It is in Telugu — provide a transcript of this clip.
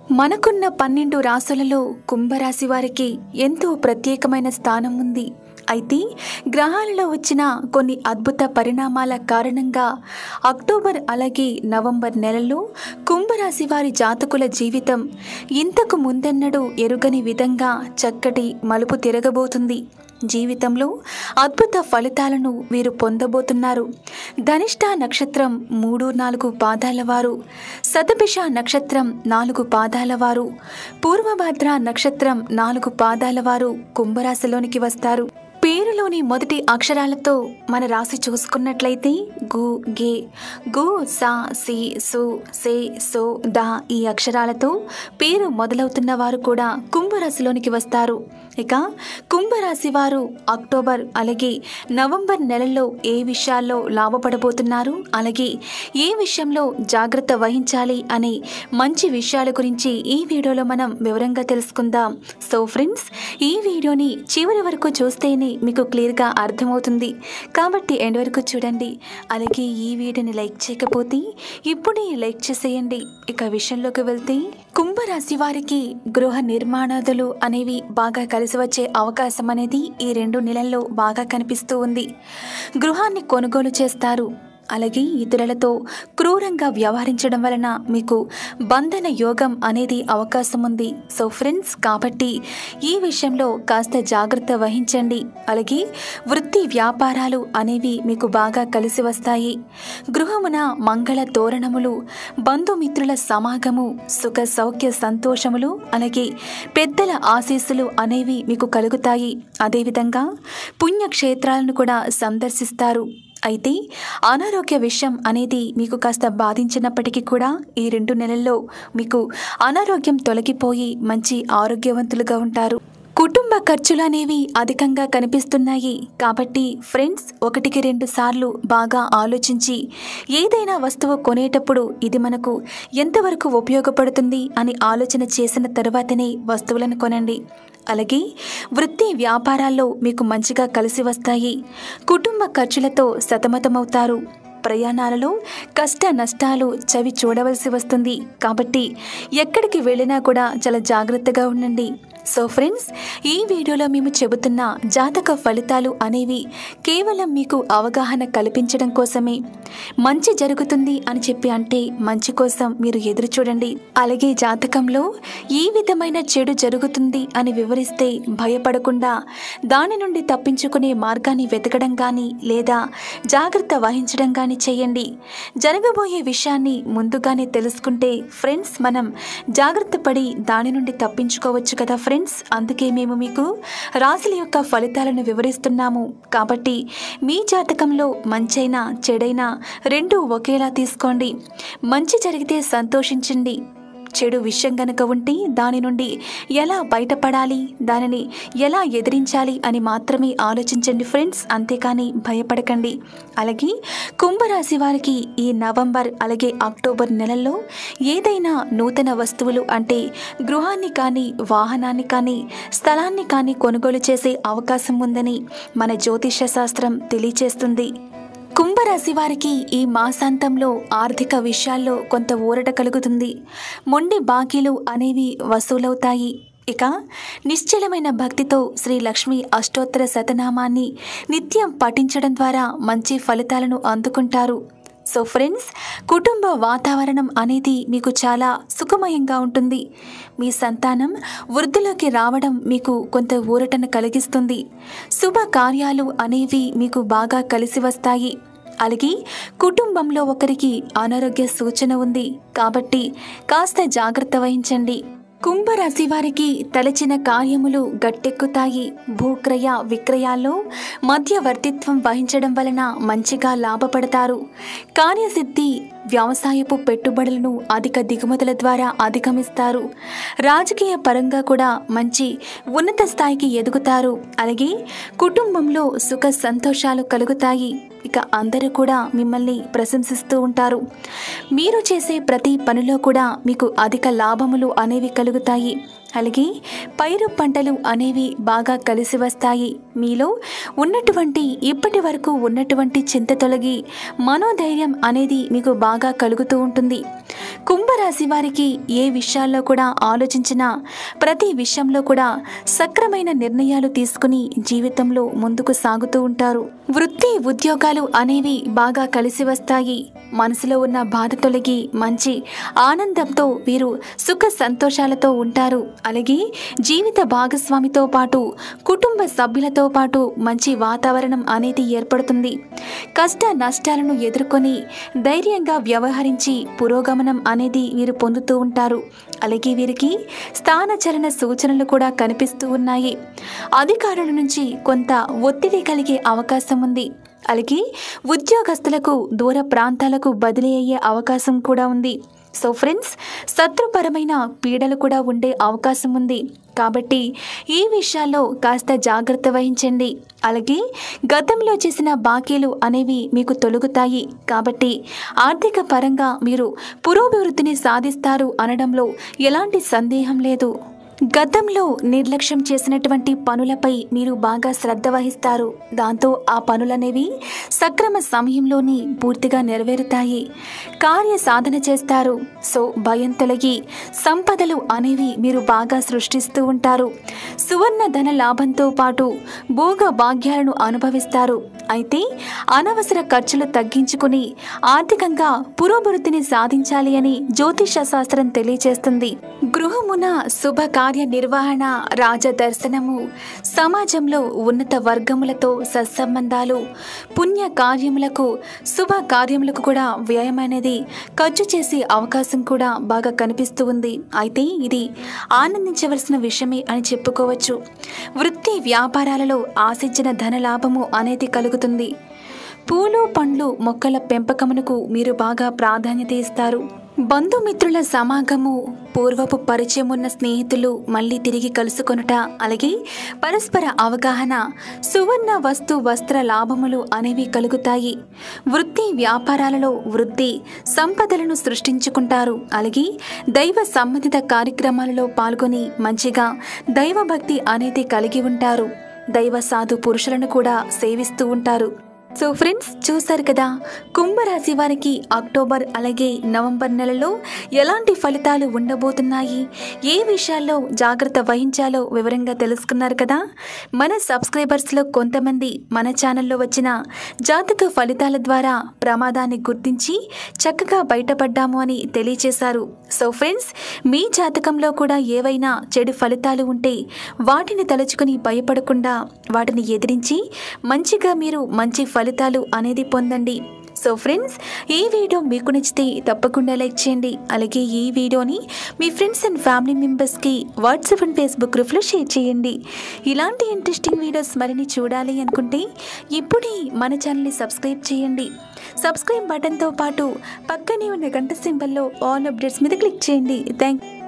మనకున్న పన్నెండు రాసులలో కుంభరాశి వారికి ఎంతో ప్రత్యేకమైన స్థానం ఉంది అయితే గ్రహాలలో వచ్చిన కొన్ని అద్భుత పరిణామాల కారణంగా అక్టోబర్ అలాగే నవంబర్ నెలల్లో కుంభరాశి వారి జాతకుల జీవితం ఇంతకు ముందెన్నడూ ఎరుగని విధంగా చక్కటి మలుపు తిరగబోతుంది జీవితంలో అద్భుత ఫలితాలను వీరు పొందబోతున్నారు ధనిష్ట నక్షత్రం మూడు నాలుగు పాదాల వారు శతభిష నక్షత్రం నాలుగు పాదాల వారు పూర్వభద్ర నక్షత్రం నాలుగు పాదాల వారు కుంభరాశిలోనికి వస్తారు పేరులోని మొదటి అక్షరాలతో మన రాశి చూసుకున్నట్లయితే గు గే గు సా సి సు సే సో దా ఈ అక్షరాలతో పేరు మొదలవుతున్న వారు కూడా కుంభరాశిలోనికి వస్తారు ఇక కుంభరాశి వారు అక్టోబర్ అలాగే నవంబర్ నెలల్లో ఏ విషయాల్లో లాభపడబోతున్నారు అలాగే ఏ విషయంలో జాగ్రత్త వహించాలి అనే మంచి విషయాల గురించి ఈ వీడియోలో మనం వివరంగా తెలుసుకుందాం సో ఫ్రెండ్స్ ఈ వీడియోని చివరి వరకు చూస్తేనే మీకు క్లియర్గా అర్థమవుతుంది కాబట్టి ఎండ్ వరకు చూడండి అలాగే ఈ వీడియోని లైక్ చేయకపోతే ఇప్పుడే లైక్ చేసేయండి ఇక విషయంలోకి వెళ్తే కుంభరాశి వారికి గృహ నిర్మాణాదులు అనేవి బాగా కలిసి వచ్చే అవకాశం అనేది ఈ రెండు నెలల్లో బాగా కనిపిస్తూ ఉంది గృహాన్ని కొనుగోలు చేస్తారు అలాగే ఇతరులతో క్రూరంగా వ్యవహరించడం వలన మీకు బంధన యోగం అనేది అవకాశం ఉంది సో ఫ్రెండ్స్ కాబట్టి ఈ విషయంలో కాస్త జాగ్రత్త వహించండి అలాగే వృత్తి వ్యాపారాలు అనేవి మీకు బాగా కలిసి వస్తాయి గృహమున మంగళ తోరణములు బంధుమిత్రుల సమాగము సుఖ సౌఖ్య సంతోషములు అలాగే పెద్దల ఆశీస్సులు అనేవి మీకు కలుగుతాయి అదేవిధంగా పుణ్యక్షేత్రాలను కూడా సందర్శిస్తారు అయితే అనారోగ్య విషయం అనేది మీకు కాస్త బాధించినప్పటికీ కూడా ఈ రెండు నెలల్లో మీకు అనారోగ్యం తొలగిపోయి మంచి ఆరోగ్యవంతులుగా ఉంటారు కుటుంబ ఖర్చులు అనేవి అధికంగా కనిపిస్తున్నాయి కాబట్టి ఫ్రెండ్స్ ఒకటికి రెండు సార్లు బాగా ఆలోచించి ఏదైనా వస్తువు కొనేటప్పుడు ఇది మనకు ఎంతవరకు ఉపయోగపడుతుంది అని ఆలోచన చేసిన తర్వాతనే వస్తువులను కొనండి అలాగే వృత్తి వ్యాపారాల్లో మీకు మంచిగా కలిసి వస్తాయి కుటుంబ ఖర్చులతో సతమతమవుతారు ప్రయాణాలలో కష్ట నష్టాలు చవి చూడవలసి వస్తుంది కాబట్టి ఎక్కడికి వెళ్ళినా కూడా చాలా జాగ్రత్తగా ఉండండి సో ఫ్రెండ్స్ ఈ వీడియోలో మేము చెబుతున్న జాతక ఫలితాలు అనేవి కేవలం మీకు అవగాహన కల్పించడం కోసమే మంచి జరుగుతుంది అని చెప్పి అంటే మంచి కోసం మీరు ఎదురు చూడండి అలాగే జాతకంలో ఈ విధమైన చెడు జరుగుతుంది అని వివరిస్తే భయపడకుండా దాని నుండి తప్పించుకునే మార్గాన్ని వెతకడం కానీ లేదా జాగ్రత్త వహించడం కానీ చేయండి జరగబోయే విషయాన్ని ముందుగానే తెలుసుకుంటే ఫ్రెండ్స్ మనం జాగ్రత్త పడి దాని నుండి తప్పించుకోవచ్చు కదా ఫ్రెండ్స్ అందుకే మేము మీకు రాశుల యొక్క ఫలితాలను వివరిస్తున్నాము కాబట్టి మీ జాతకంలో మంచైనా చెడైనా రెండు ఒకేలా తీసుకోండి మంచి జరిగితే సంతోషించండి చెడు విషయం గనుక ఉంటే దాని నుండి ఎలా బయటపడాలి దానిని ఎలా ఎదిరించాలి అని మాత్రమే ఆలోచించండి ఫ్రెండ్స్ అంతేకాని భయపడకండి అలాగే కుంభరాశి వారికి ఈ నవంబర్ అలాగే అక్టోబర్ నెలల్లో ఏదైనా నూతన వస్తువులు అంటే గృహాన్ని కానీ వాహనాన్ని కానీ స్థలాన్ని కానీ కొనుగోలు చేసే అవకాశం ఉందని మన జ్యోతిష శాస్త్రం తెలియచేస్తుంది కుంభరాశి వారికి ఈ మాసాంతంలో ఆర్థిక విషయాల్లో కొంత ఊరట కలుగుతుంది మొండి బాకీలు అనేవి వసూలవుతాయి ఇక నిశ్చలమైన భక్తితో శ్రీ లక్ష్మి అష్టోత్తర శతనామాన్ని నిత్యం పఠించడం ద్వారా మంచి ఫలితాలను అందుకుంటారు సో ఫ్రెండ్స్ కుటుంబ వాతావరణం అనేది మీకు చాలా సుఖమయంగా ఉంటుంది మీ సంతానం వృద్ధిలోకి రావడం మీకు కొంత ఊరటను కలిగిస్తుంది శుభ కార్యాలు అనేవి మీకు బాగా కలిసి వస్తాయి అలాగే కుటుంబంలో ఒకరికి అనారోగ్య సూచన ఉంది కాబట్టి కాస్త జాగ్రత్త వహించండి కుంభరాశి వారికి తలచిన కార్యములు గట్టెక్కుతాయి భూక్రయ విక్రయాల్లో మధ్యవర్తిత్వం వహించడం వలన మంచిగా లాభపడతారు కార్యసిద్ధి వ్యవసాయపు పెట్టుబడులను అధిక దిగుమతుల ద్వారా అధిగమిస్తారు రాజకీయ పరంగా కూడా మంచి ఉన్నత స్థాయికి ఎదుగుతారు అలాగే కుటుంబంలో సుఖ సంతోషాలు కలుగుతాయి ఇక అందరూ కూడా మిమ్మల్ని ప్రశంసిస్తూ ఉంటారు మీరు చేసే ప్రతి పనిలో కూడా మీకు అధిక లాభములు అనేవి కలుగుతాయి అలాగే పైరు పంటలు అనేవి బాగా కలిసి వస్తాయి మీలో ఉన్నటువంటి ఇప్పటి వరకు ఉన్నటువంటి చింత తొలగి మనోధైర్యం అనేది మీకు బాగా కలుగుతూ ఉంటుంది కుంభరాశి వారికి ఏ విషయాల్లో కూడా ఆలోచించినా ప్రతి విషయంలో కూడా సక్రమైన నిర్ణయాలు తీసుకుని జీవితంలో ముందుకు సాగుతూ ఉంటారు వృత్తి ఉద్యోగాలు అనేవి బాగా కలిసి వస్తాయి మనసులో ఉన్న బాధ తొలగి మంచి ఆనందంతో వీరు సుఖ సంతోషాలతో ఉంటారు అలాగే జీవిత భాగస్వామితో పాటు కుటుంబ సభ్యులతో పాటు మంచి వాతావరణం అనేది ఏర్పడుతుంది కష్ట నష్టాలను ఎదుర్కొని ధైర్యంగా వ్యవహరించి పురోగమనం అనేది వీరు పొందుతూ ఉంటారు అలాగే వీరికి స్థానచలన సూచనలు కూడా కనిపిస్తూ ఉన్నాయి అధికారుల నుంచి కొంత ఒత్తిడి కలిగే అవకాశం ఉంది అలాగే ఉద్యోగస్తులకు దూర ప్రాంతాలకు బదిలీ అయ్యే అవకాశం కూడా ఉంది సో ఫ్రెండ్స్ శత్రుపరమైన పీడలు కూడా ఉండే అవకాశం ఉంది కాబట్టి ఈ విషయాల్లో కాస్త జాగ్రత్త వహించండి అలాగే గతంలో చేసిన బాకీలు అనేవి మీకు తొలగుతాయి కాబట్టి ఆర్థిక పరంగా మీరు పురోభివృద్ధిని సాధిస్తారు అనడంలో ఎలాంటి సందేహం లేదు గతంలో నిర్లక్ష్యం చేసినటువంటి పనులపై మీరు బాగా శ్రద్ధ వహిస్తారు దాంతో ఆ పనులనేవి సక్రమ సమయంలోని పూర్తిగా నెరవేరుతాయి కార్య సాధన చేస్తారు సో భయం తొలగి సంపదలు అనేవి మీరు బాగా సృష్టిస్తూ ఉంటారు సువర్ణ ధన లాభంతో పాటు భోగ భాగ్యాలను అనుభవిస్తారు అయితే అనవసర ఖర్చులు తగ్గించుకుని ఆర్థికంగా పురోభివృద్ధిని సాధించాలి అని జ్యోతిష శాస్త్రం తెలియజేస్తుంది గృహమున శుభ కార్య నిర్వహణ రాజదర్శనము సమాజంలో ఉన్నత వర్గములతో సత్సంబంధాలు పుణ్య కార్యములకు శుభ కార్యములకు కూడా వ్యయం అనేది ఖర్చు చేసే అవకాశం కూడా బాగా కనిపిస్తూ ఉంది అయితే ఇది ఆనందించవలసిన విషయమే అని చెప్పుకోవచ్చు వృత్తి వ్యాపారాలలో ఆశించిన ధన లాభము అనేది కలుగుతుంది పూలు పండ్లు మొక్కల పెంపకమునకు మీరు బాగా ప్రాధాన్యత ఇస్తారు బంధుమిత్రుల సమాగము పూర్వపు పరిచయం ఉన్న స్నేహితులు మళ్ళీ తిరిగి కలుసుకొనుట అలాగే పరస్పర అవగాహన సువర్ణ వస్తు వస్త్ర లాభములు అనేవి కలుగుతాయి వృత్తి వ్యాపారాలలో వృద్ధి సంపదలను సృష్టించుకుంటారు అలాగే దైవ సంబంధిత కార్యక్రమాలలో పాల్గొని మంచిగా దైవభక్తి అనేది కలిగి ఉంటారు దైవ సాధు పురుషులను కూడా సేవిస్తూ ఉంటారు సో ఫ్రెండ్స్ చూసారు కదా కుంభరాశి వారికి అక్టోబర్ అలాగే నవంబర్ నెలలో ఎలాంటి ఫలితాలు ఉండబోతున్నాయి ఏ విషయాల్లో జాగ్రత్త వహించాలో వివరంగా తెలుసుకున్నారు కదా మన సబ్స్క్రైబర్స్లో కొంతమంది మన ఛానల్లో వచ్చిన జాతక ఫలితాల ద్వారా ప్రమాదాన్ని గుర్తించి చక్కగా బయటపడ్డాము అని తెలియచేశారు సో ఫ్రెండ్స్ మీ జాతకంలో కూడా ఏవైనా చెడు ఫలితాలు ఉంటే వాటిని తలుచుకుని భయపడకుండా వాటిని ఎదిరించి మంచిగా మీరు మంచి ఫలితాలు అనేది పొందండి సో ఫ్రెండ్స్ ఈ వీడియో మీకు నచ్చితే తప్పకుండా లైక్ చేయండి అలాగే ఈ వీడియోని మీ ఫ్రెండ్స్ అండ్ ఫ్యామిలీ మెంబర్స్కి వాట్సాప్ అండ్ ఫేస్బుక్ గ్రూప్లో షేర్ చేయండి ఇలాంటి ఇంట్రెస్టింగ్ వీడియోస్ మరిన్ని చూడాలి అనుకుంటే ఇప్పుడే మన ఛానల్ని సబ్స్క్రైబ్ చేయండి సబ్స్క్రైబ్ బటన్తో పాటు పక్కనే ఉన్న గంట సింబల్లో ఆల్ అప్డేట్స్ మీద క్లిక్ చేయండి థ్యాంక్